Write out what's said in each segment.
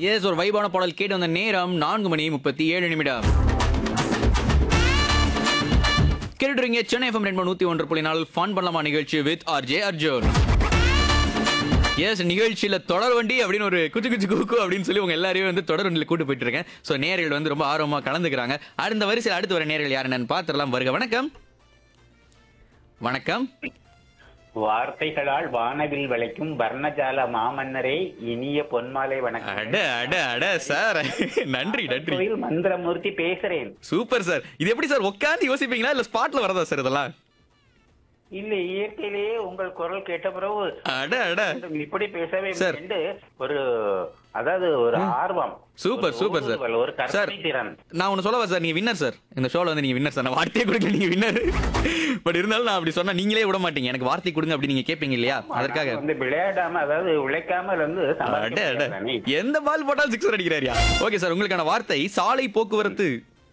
S ஒரு வைபான பாடல் கேட்டு வந்த நேரம் நான்கு மணி முப்பத்தி ஏழு நிமிடம் கேட்டுறீங்க சென்னை எஃப்எம் ரெண்டு நூத்தி ஒன்று புள்ளி நாலு ஃபன் பண்ணலாமா நிகழ்ச்சி with R J Arjun S நிகழ்ச்சியில தொடர் வண்டி அப்படின்னு ஒரு குச்சு குச்சு குக்கு அப்படின்னு சொல்லி உங்க எல்லாரையும் வந்து தொடர் வண்டியில் கூட்டு போயிட்டு இருக்கேன் ஸோ நேர்கள் வந்து ரொம்ப ஆர்வமா கலந்துக்கிறாங்க அடுத்த வரிசையில் அடுத்து வர நேர்கள் யார் என்னன்னு பார்த்துடலாம் வருக வணக்கம் வணக்கம் வார்த்தைகளால் வானவில் விளைக்கும் வர்ணஜால மாமன்னரே இனிய பொன்மாலை வணக்கம் அட அட அட சார் நன்றி நன்றி கோயில் மந்திரமூர்த்தி பேசுறேன் சூப்பர் சார் இது எப்படி சார் உட்காந்து யோசிப்பீங்களா இல்ல ஸ்பாட்ல வரதா சார் இதெல்லாம் இல்ல இயற்கையிலேயே உங்கள் குரல் கேட்ட பிறகு அட அட இப்படி பேசவே சார். என்று ஒரு அதாவது ஒரு ஆர்வம் சூப்பர், ஒரு சூப்பர் சார். ஊடுருவல், ஒரு சார் கற்பனை திறன் நான் ஒன்னு சொல்லவா சார் நீங்க வின்னர் சார் இந்த ஷோல வந்து நீங்க வின்னர் சார் நான் வார்த்தையே கொடுக்கல நீங்க வின்னர் பட் இருந்தாலும் நான் அப்படி சொன்னா நீங்களே விட மாட்டீங்க எனக்கு வார்த்தை கொடுங்க அப்படி நீங்க கேட்பீங்க இல்லையா அதற்காக வந்து விளையாடாம அதாவது உழைக்காமல் வந்து அட சம்பாதிக்க அட முடியாதானே? எந்த பால் போட்டாலும் சிக்ஸர் அடிக்கிறாரியா ஓகே சார் உங்களுக்கான வார்த்தை சாலை போக்குவரத்து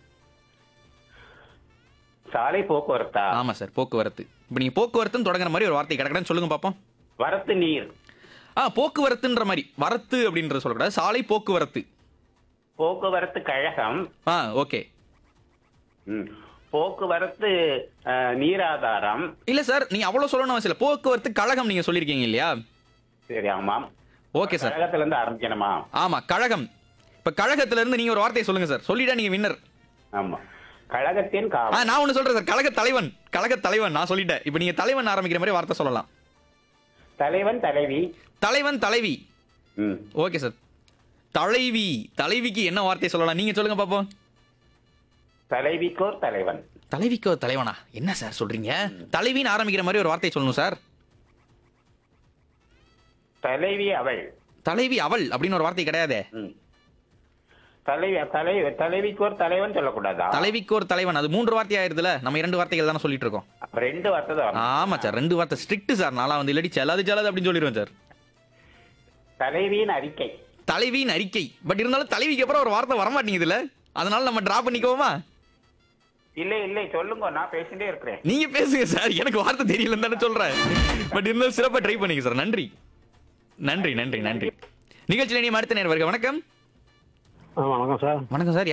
சாலை போக்குவரத்தா ஆமா சார் போக்குவரத்து இப்போ நீங்க போக்குவரத்துன்னு தொடங்குற மாதிரி ஒரு வார்த்தை கிடக்கடன்னு சொல்லுங்க பாப்போம் வரத்து நீர் ஆ போக்குவரத்துன்ற மாதிரி வரத்து அப்படின்ற சொல்லக்கூடாது சாலை போக்குவரத்து போக்குவரத்து கழகம் ஆ ஓகே ம். போக்குவரத்து அஹ், நீராதாரம் இல்ல சார் நீங்க அவ்வளவு சொல்லணும் அவசியம் இல்ல போக்குவரத்து கழகம் நீங்க சொல்லிருக்கீங்க இல்லையா சரி ஆமாம் ஓகே சார் கழகத்துல இருந்து ஆரம்பிக்கணுமா ஆமா கழகம் இப்ப கழகத்துல இருந்து நீங்க ஒரு வார்த்தையை சொல்லுங்க சார் சொல்லிட்டா நீங்க வின்னர் ஆமா கழகத்தின் ஆ காவல் நான் ஒண்ணு சொல்றேன் சார் கழக தலைவன் கழக தலைவன் நான் சொல்லிட்டேன் இப்ப நீங்க தலைவன் ஆரம்பிக்கிற மாதிரி வார்த்தை சொல்லலாம் தலைவன் தலைவி தலைவன் தலைவி ம். ஓகே சார் தலைவி தலைவிக்கு என்ன வார்த்தை சொல்லலாம் நீங்க சொல்லுங்க பாப்போம் தலைவிக்கோர் தலைவன் தலைவிக்கு ஒரு தலைவனா என்ன சார் சொல்றீங்க தலைவின்னு ஆரம்பிக்கிற மாதிரி ஒரு வார்த்தை சொல்லணும் சார் தலைவி அவள் தலைவி அவள் அப்படின்னு ஒரு வார்த்தை கிடையாதே ம். தலைவி தலை தலைவிக்கோர் தலைவன் சொல்லக்கூடாதா தலைவிக்கு ஒரு தலைவன் அது மூன்று வார்த்தை ஆயிருதுல நம்ம இரண்டு வார்த்தைகள் தானே சொல்லிட்டு இருக்கோம் அப்ப ரெண்டு வார்த்தை தான் வரணும். ஆமா சார் ரெண்டு வார்த்தை ஸ்ட்ரிக்ட் சார் நான்லாம் வந்து இல்லாட்டி செல்லாது செல்லாது அப்படின்னு சொல்லிடுவேன் சார் தலைவியின் அறிக்கை தலைவியின் அறிக்கை பட் இருந்தாலும் தலைவிக்கு அப்புறம் ஒரு வார்த்தை வரமாட்டேங்குதுல அதனால நம்ம டிரா பண்ணிக்கோமா இல்லை இல்லை சொல்லுங்க நான் பேசிட்டே இருக்கிறேன் நீங்க பேசுங்க சார் எனக்கு வார்த்தை தெரியலன்னு தானே சொல்றேன் பட் இருந்தாலும் சிறப்பா ட்ரை பண்ணிக்க சார் நன்றி நன்றி நன்றி நன்றி நிகழ்ச்சியில் நீ அடுத்த நேரம் வருக வணக்கம் ஆ வணக்கம் சார் வணக்கம் சார்